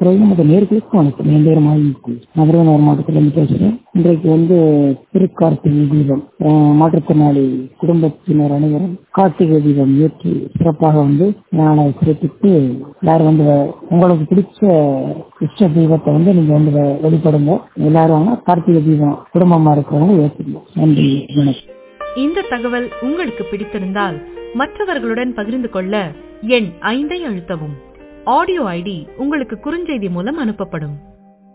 குரல் நமக்கு நேர்களுக்கு வணக்கம் என் பேர் மாலினி நகரநகர் மாவட்டத்திலிருந்து பேசுகிறேன் இன்றைக்கு வந்து திருக்கார்த்திகை தீபம் அஹ், மாற்றுத்திறனாளி குடும்பத்தினர் அனைவரும் கார்த்திகை தீபம் ஏற்றி சிறப்பாக வந்து நாளை சிறப்பித்து எல்லாரும் வந்து உங்களுக்கு பிடிச்ச இஷ்ட தீபத்தை வந்து நீங்க வந்து வெ- வெளிப்படுங்க எல்லாரும் வாங்க கார்த்திகை தீபம் குடும்பமா இருக்கிறவங்க ஏற்றுங்க நன்றி வணக்கம் இந்த தகவல் உங்களுக்கு பிடித்திருந்தால் மற்றவர்களுடன் பகிர்ந்து கொள்ள எண் ஐந்தை அழுத்தவும் ஆடியோ ஐடி உங்களுக்கு குறுஞ்செய்தி மூலம் அனுப்பப்படும்